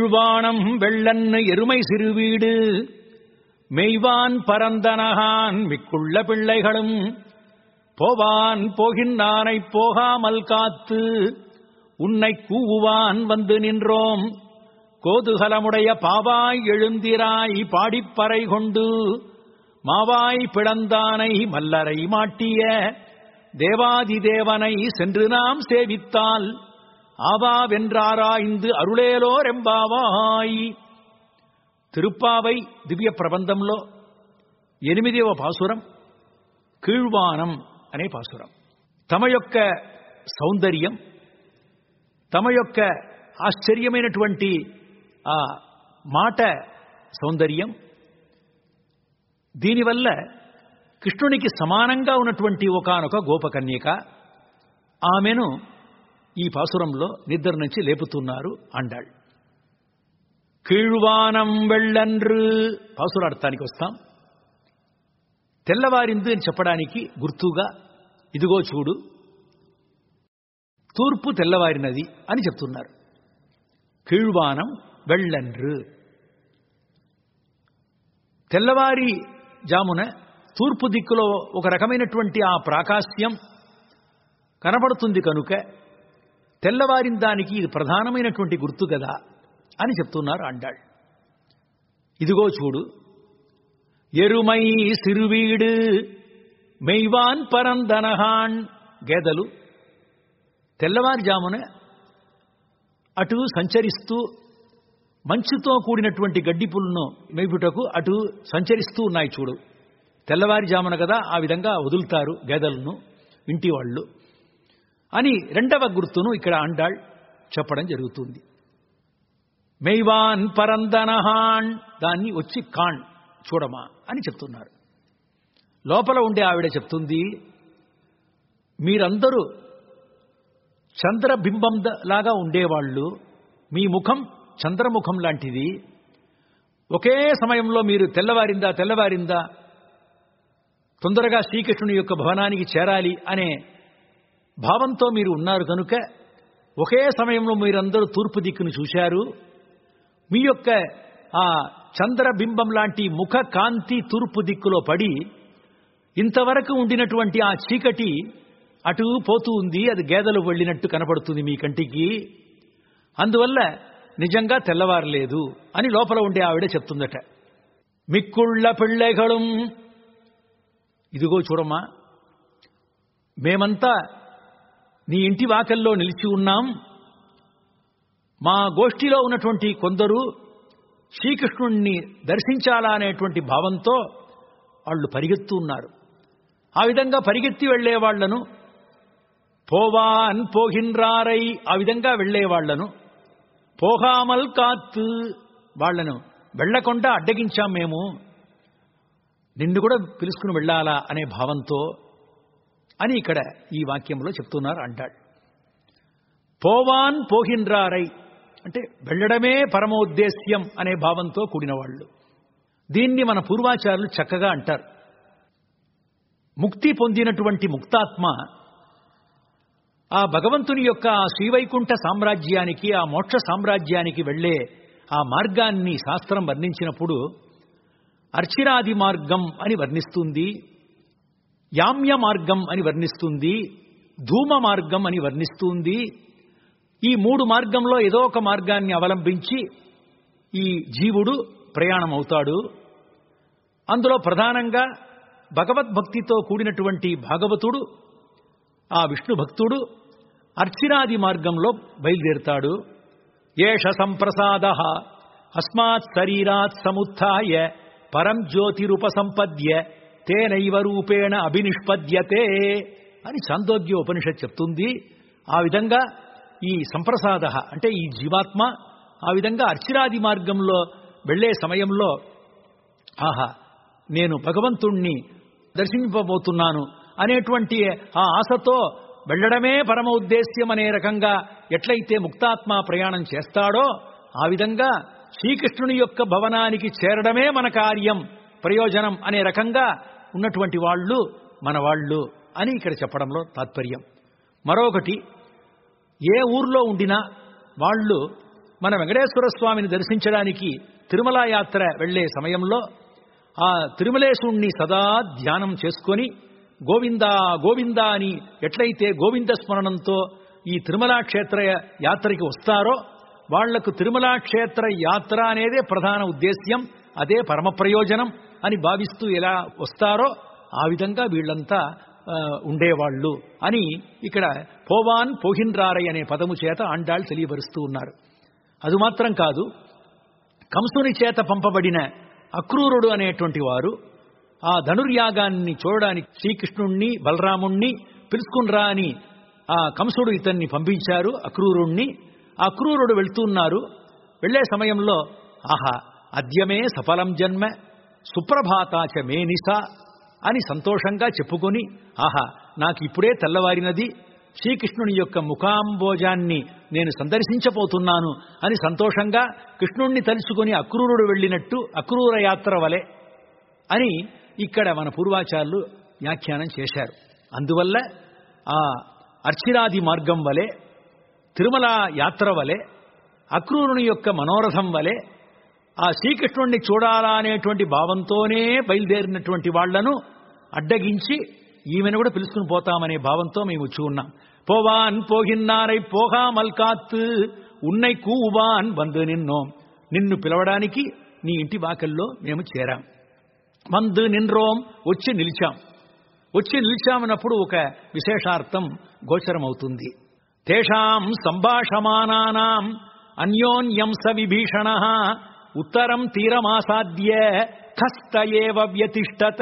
கீழ்வானம் வெள்ளன்னு எருமை சிறுவீடு மெய்வான் பரந்தனகான் மிக்குள்ள பிள்ளைகளும் போவான் போகின்றானைப் போகாமல் காத்து உன்னை கூவுவான் வந்து நின்றோம் கோதுகலமுடைய பாவாய் எழுந்திராய் பாடிப்பறை கொண்டு மாவாய் பிளந்தானை மல்லரை மாட்டிய தேவாதி தேவனை சென்று நாம் சேவித்தால் ఆవావెంద్రారాయిందు అరుళేలోరెంబావాయి తిరుప్పావై దివ్య ప్రబంధంలో ఎనిమిదవ పాసురం కీழ்వానం అనే పాసురం తమ యొక్క సౌందర్యం తమ యొక్క ఆశ్చర్యమైనటువంటి ఆ మాట సౌందర్యం దీనివల్ల కృష్ణునికి సమానంగా ఉన్నటువంటి ఒకనొక గోపకన్యక ఆమెను ఈ పాసురంలో నిద్ర నుంచి లేపుతున్నారు అండాళ్ కీழ்వానం వెళ్ళండ్రు పాసురార్థానికి వస్తాం తెల్లవారింది అని చెప్పడానికి గుర్తుగా ఇదిగో చూడు తూర్పు తెల్లవారినది అని చెప్తున్నారు కీழ்వానం వెళ్ళండ్రు తెల్లవారి జామున తూర్పు దిక్కులో ఒక రకమైనటువంటి ఆ ప్రాకాశ్యం కనబడుతుంది కనుక తెల్లవారిన దానికి ఇది ప్రధానమైనటువంటి గుర్తు కదా అని చెప్తున్నారు అండాళ్ ఇదిగో చూడు ఎరుమై సిరువీడు మెయ్వాన్ పరందనహాన్ గేదలు తెల్లవారుజామున అటు సంచరిస్తూ మంచుతో కూడినటువంటి గడ్డి పుల్లను మేపుటకు అటు సంచరిస్తూ ఉన్నాయి చూడు తెల్లవారుజామున కదా ఆ విధంగా వదులుతారు గేదలను ఇంటి వాళ్ళు అని రెండవ గుర్తును ఇక్కడ అండాళ్ చెప్పడం జరుగుతుంది మెయ్వాన్ పరందనహాన్ దాన్ని వచ్చి కాణ్ చూడమా అని చెప్తున్నారు లోపల ఉండే ఆవిడ చెప్తుంది మీరందరూ చంద్రబింబం లాగా ఉండేవాళ్ళు మీ ముఖం చంద్రముఖం లాంటిది ఒకే సమయంలో మీరు తెల్లవారిందా తెల్లవారిందా తొందరగా శ్రీకృష్ణుని యొక్క భవనానికి చేరాలి అనే భావంతో మీరు ఉన్నారు కనుక ఒకే సమయంలో మీరందరూ తూర్పు దిక్కును చూశారు మీ యొక్క ఆ చంద్రబింబం లాంటి ముఖ కాంతి తూర్పు దిక్కులో పడి ఇంతవరకు ఉండినటువంటి ఆ చీకటి అటు పోతూ ఉంది అది గేదెలు వెళ్ళినట్టు కనపడుతుంది మీ కంటికి అందువల్ల నిజంగా తెల్లవారలేదు అని లోపల ఉండే ఆవిడ చెప్తుందట మిక్కుళ్ళ పిళ్ళెగళం ఇదిగో చూడమ్మా మేమంతా నీ ఇంటి వాకల్లో నిలిచి ఉన్నాం మా గోష్ఠిలో ఉన్నటువంటి కొందరు శ్రీకృష్ణుణ్ణి దర్శించాలా అనేటువంటి భావంతో వాళ్ళు పరిగెత్తు ఉన్నారు ఆ విధంగా పరిగెత్తి వెళ్లే వాళ్లను పోవాన్ పోగిన్రారై ఆ విధంగా వెళ్లే వాళ్లను పోగామల్ కాత్తు వాళ్లను వెళ్లకుండా అడ్డగించాం మేము నిన్ను కూడా పిలుచుకుని వెళ్ళాలా అనే భావంతో అని ఇక్కడ ఈ వాక్యంలో చెప్తున్నారు అంటాడు పోవాన్ పోహిన్రారై అంటే వెళ్ళడమే పరమోద్దేశ్యం అనే భావంతో కూడిన వాళ్ళు దీన్ని మన పూర్వాచారులు చక్కగా అంటారు ముక్తి పొందినటువంటి ముక్తాత్మ ఆ భగవంతుని యొక్క ఆ శ్రీవైకుంఠ సామ్రాజ్యానికి ఆ మోక్ష సామ్రాజ్యానికి వెళ్ళే ఆ మార్గాన్ని శాస్త్రం వర్ణించినప్పుడు అర్చిరాది మార్గం అని వర్ణిస్తుంది యామ్య మార్గం అని వర్ణిస్తుంది ధూమ మార్గం అని వర్ణిస్తుంది ఈ మూడు మార్గంలో ఏదో ఒక మార్గాన్ని అవలంబించి ఈ జీవుడు ప్రయాణం అవుతాడు అందులో ప్రధానంగా భగవద్భక్తితో కూడినటువంటి భాగవతుడు ఆ విష్ణు భక్తుడు అర్చిరాది మార్గంలో బయలుదేరుతాడు ఏష సంప్రసాద అస్మాత్ శరీరాత్ సముత్య పరం జ్యోతిరుపసంపద్య తేనైవ రూపేణ అభినిష్పద్యతే అని చాందోగ్య ఉపనిషత్ చెప్తుంది ఆ విధంగా ఈ సంప్రసాద అంటే ఈ జీవాత్మ ఆ విధంగా అర్చిరాది మార్గంలో వెళ్లే సమయంలో ఆహా నేను భగవంతుణ్ణి దర్శింపబోతున్నాను అనేటువంటి ఆ ఆశతో వెళ్ళడమే పరమ ఉద్దేశ్యం అనే రకంగా ఎట్లయితే ముక్తాత్మ ప్రయాణం చేస్తాడో ఆ విధంగా శ్రీకృష్ణుని యొక్క భవనానికి చేరడమే మన కార్యం ప్రయోజనం అనే రకంగా ఉన్నటువంటి వాళ్ళు మన వాళ్ళు అని ఇక్కడ చెప్పడంలో తాత్పర్యం మరొకటి ఏ ఊర్లో ఉండినా వాళ్ళు మన వెంకటేశ్వర స్వామిని దర్శించడానికి తిరుమల యాత్ర వెళ్లే సమయంలో ఆ తిరుమలేశుణ్ణి సదా ధ్యానం చేసుకొని గోవిందా గోవిందా అని ఎట్లయితే గోవింద స్మరణంతో ఈ తిరుమల క్షేత్ర యాత్రకి వస్తారో వాళ్లకు తిరుమల క్షేత్ర యాత్ర అనేదే ప్రధాన ఉద్దేశ్యం అదే పరమ ప్రయోజనం అని భావిస్తూ ఎలా వస్తారో ఆ విధంగా వీళ్ళంతా ఆ, ఉండేవాళ్ళు అని ఇక్కడ పోవాన్ పోహిన్రారై అనే పదము చేత ఆండాళ్ళు తెలియపరుస్తూ ఉన్నారు అది మాత్రం కాదు కంసుని చేత పంపబడిన అక్రూరుడు అనేటువంటి వారు ఆ ధనుర్యాగాన్ని చూడడానికి శ్రీకృష్ణుణ్ణి బలరాముణ్ణి పిలుచుకునిరా అని ఆ కంసుడు ఇతన్ని పంపించారు అక్రూరుణ్ణి ఆ అక్రూరుడు వెళ్తున్నారు వెళ్లే సమయంలో ఆహా అద్యమే సఫలం జన్మ సుప్రభాతాచ మే నిసా అని సంతోషంగా చెప్పుకొని ఆహా నాకు ఇప్పుడే తెల్లవారినది శ్రీకృష్ణుని యొక్క ముఖాంబోజాన్ని నేను సందర్శించబోతున్నాను అని సంతోషంగా కృష్ణుణ్ణి తలుచుకొని అక్రూరుడు వెళ్ళినట్టు అక్రూర యాత్ర వలె అని ఇక్కడ మన పూర్వాచారులు వ్యాఖ్యానం చేశారు అందువల్ల ఆ అర్చిరాది మార్గం వలె తిరుమల యాత్ర వలె అక్రూరుని యొక్క మనోరథం వలె ఆ శ్రీకృష్ణుణ్ణి చూడాలా అనేటువంటి భావంతోనే బయలుదేరినటువంటి వాళ్లను అడ్డగించి ఈమెను కూడా పిలుచుకుని పోతామనే భావంతో మేము వచ్చి ఉన్నాం పోవాన్ పోగిన్నారై పోగా మల్కాత్ ఉన్నై కూవాన్ బంధు నిన్నో నిన్ను పిలవడానికి నీ ఇంటి వాకల్లో మేము చేరాం మందు నిన్రోం వచ్చి నిలిచాం వచ్చి నిలిచామన్నప్పుడు ఒక విశేషార్థం గోచరమవుతుంది తేషాం సంభాషమానానాం అన్యోన్యం స విభీషణ ఉత్తరం తీరమాసాద్య ఖస్త ఏవ వ్యతిష్టత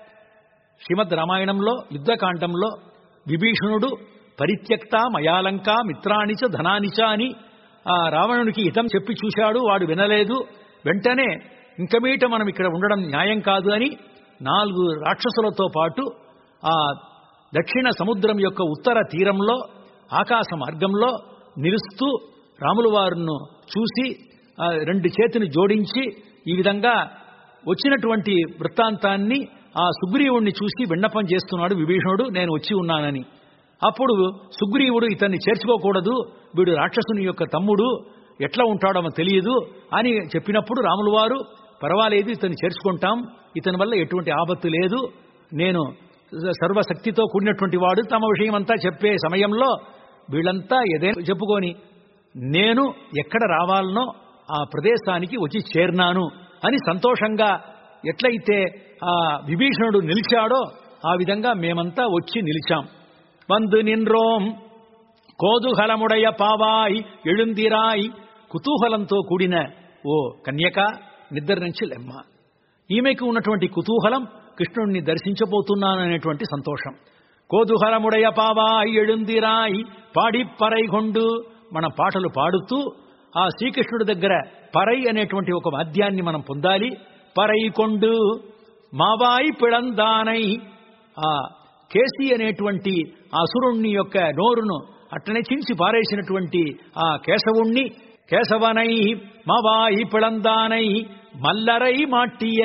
శ్రీమద్ రామాయణంలో యుద్ధకాండంలో విభీషణుడు పరిత్యక్త మయాలంక మిత్రానిచ ధనానిచ అని ఆ రావణునికి హితం చెప్పి చూశాడు వాడు వినలేదు వెంటనే ఇంక మీట మనం ఇక్కడ ఉండడం న్యాయం కాదు అని నాలుగు రాక్షసులతో పాటు ఆ దక్షిణ సముద్రం యొక్క ఉత్తర తీరంలో ఆకాశ మార్గంలో నిలుస్తూ రాముల వారిను చూసి ఆ రెండు చేతిని జోడించి ఈ విధంగా వచ్చినటువంటి వృత్తాంతాన్ని ఆ సుగ్రీవుణ్ణి చూసి విన్నపం చేస్తున్నాడు విభీషణుడు నేను వచ్చి ఉన్నానని అప్పుడు సుగ్రీవుడు ఇతన్ని చేర్చుకోకూడదు వీడు రాక్షసుని యొక్క తమ్ముడు ఎట్లా ఉంటాడో మనకు తెలియదు అని చెప్పినప్పుడు రాముల వారు పర్వాలేదు ఇతన్ని చేర్చుకుంటాం ఇతని వల్ల ఎటువంటి ఆపత్తు లేదు నేను సర్వశక్తితో కూడినటువంటి వాడు తమ విషయం అంతా చెప్పే సమయంలో వీళ్ళంతా ఏదైనా చెప్పుకొని నేను ఎక్కడ రావాలనో ఆ ప్రదేశానికి వచ్చి చేరినాను అని సంతోషంగా ఎట్లయితే ఆ విభీషణుడు నిలిచాడో ఆ విధంగా మేమంతా వచ్చి నిలిచాం వందు నిన్రోం కోదుహలముడయ పావాయ్ ఎళుందిరాయ్ కుతూహలంతో కూడిన ఓ కన్యక నిద్ర నుంచి లెమ్మ ఈమెకు ఉన్నటువంటి కుతూహలం కృష్ణుణ్ణి దర్శించబోతున్నాననేటువంటి సంతోషం కోదుహలముడయ పావాయ్ ఎళుందిరాయ్ పాడి పరైగొండు మన పాటలు పాడుతూ ఆ శ్రీకృష్ణుడి దగ్గర పరై అనేటువంటి ఒక వాద్యాన్ని మనం పొందాలి పరై కొండు మావాయి పిళందానై ఆ కేసి అనేటువంటి ఆ అసురుణ్ణి యొక్క నోరును అట్టనే చించి పారేసినటువంటి ఆ కేశవుణ్ణి కేశవనై మావాయి పిళందానై మల్లరై మాట్టియ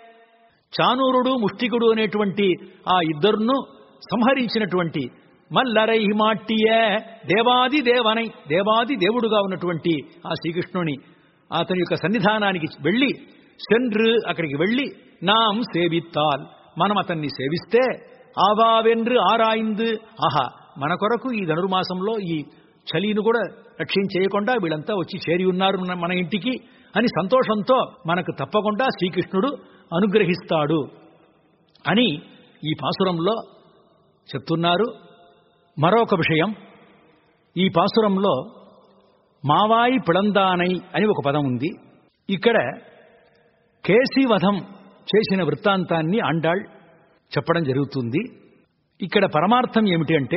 చానూరుడు ముష్టికుడు అనేటువంటి ఆ ఇద్దరును సంహరించినటువంటి మల్లరై మాట్టియ దేవాది దేవనై దేవాది దేవుడుగా ఉన్నటువంటి ఆ శ్రీకృష్ణుని అతని యొక్క సన్నిధానానికి వెళ్ళి సెండ్రు అక్కడికి వెళ్ళి నాం సేవిత్తాల్ మనం అతన్ని సేవిస్తే ఆవావెండ్రు ఆరాయిందు ఆహా మన కొరకు ఈ ధనుర్మాసంలో ఈ చలిని కూడా రక్షించేయకుండా వీళ్ళంతా వచ్చి చేరి ఉన్నారు మన- మన ఇంటికి అని సంతోషంతో మనకు తప్పకుండా శ్రీకృష్ణుడు అనుగ్రహిస్తాడు అని ఈ పాసురంలో చెప్తున్నారు మరొక విషయం ఈ పాసురంలో మావాయి పిళందానై అని ఒక పదం ఉంది ఇక్కడ కేశీవధం చేసిన వృత్తాంతాన్ని అండాళ్ చెప్పడం జరుగుతుంది ఇక్కడ పరమార్థం ఏమిటి అంటే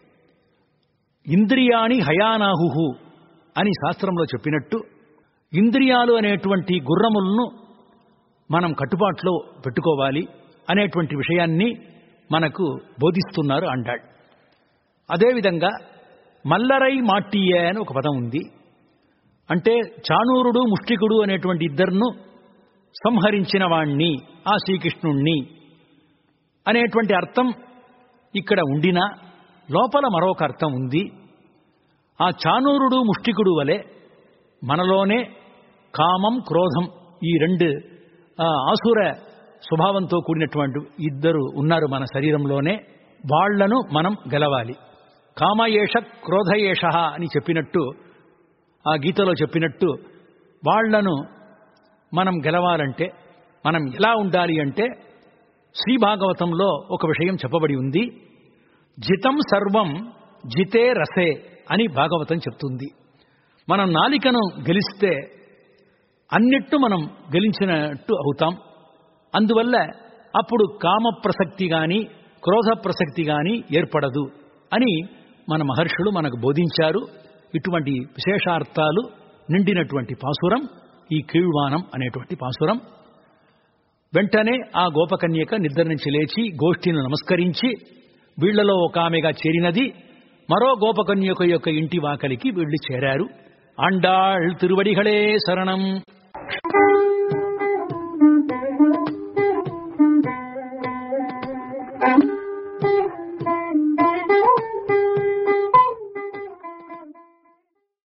ఇంద్రియాణి హయానాహు అని శాస్త్రంలో చెప్పినట్టు ఇంద్రియాలు అనేటువంటి గుర్రములను మనం కట్టుబాట్లో పెట్టుకోవాలి అనేటువంటి విషయాన్ని మనకు బోధిస్తున్నారు అండాళ్ అదేవిధంగా మల్లరై మాట్టియే అని ఒక పదం ఉంది అంటే చాణూరుడు ముష్టికుడు అనేటువంటి ఇద్దరును సంహరించిన వాణ్ణి ఆ శ్రీకృష్ణుణ్ణి అనేటువంటి అర్థం ఇక్కడ ఉండినా లోపల మరొక అర్థం ఉంది ఆ చానూరుడు ముష్టికుడు వలె మనలోనే కామం క్రోధం ఈ రెండు ఆ, ఆసుర స్వభావంతో కూడినటువంటి ఇద్దరు ఉన్నారు మన శరీరంలోనే వాళ్లను మనం గెలవాలి కామయేష క్రోధయేష అని చెప్పినట్టు ఆ గీతలో చెప్పినట్టు వాళ్లను మనం గెలవాలంటే మనం ఎలా ఉండాలి అంటే శ్రీ భాగవతంలో ఒక విషయం చెప్పబడి ఉంది జితం సర్వం జితే రసే అని భాగవతం చెప్తుంది మనం నాలికను గెలిస్తే అన్నిట్టు మనం గెలించినట్టు అవుతాం అందువల్ల అప్పుడు కామ ప్రసక్తి గాని క్రోధ ప్రసక్తి గాని ఏర్పడదు అని మన మహర్షులు మనకు బోధించారు ఇటువంటి విశేషార్థాలు నిండినటువంటి పాసురం ఈ కీழ்వానం అనేటువంటి పాసురం వెంటనే ఆ గోపకన్యక నిద్ర నుంచి లేచి గోష్ఠిని నమస్కరించి వీళ్లలో ఒక ఆమెగా చేరినది మరో గోపకన్యక యొక్క ఇంటి వాకలికి వీళ్ళు చేరారు ఆండాళ్ తిరువడిகளே శరణం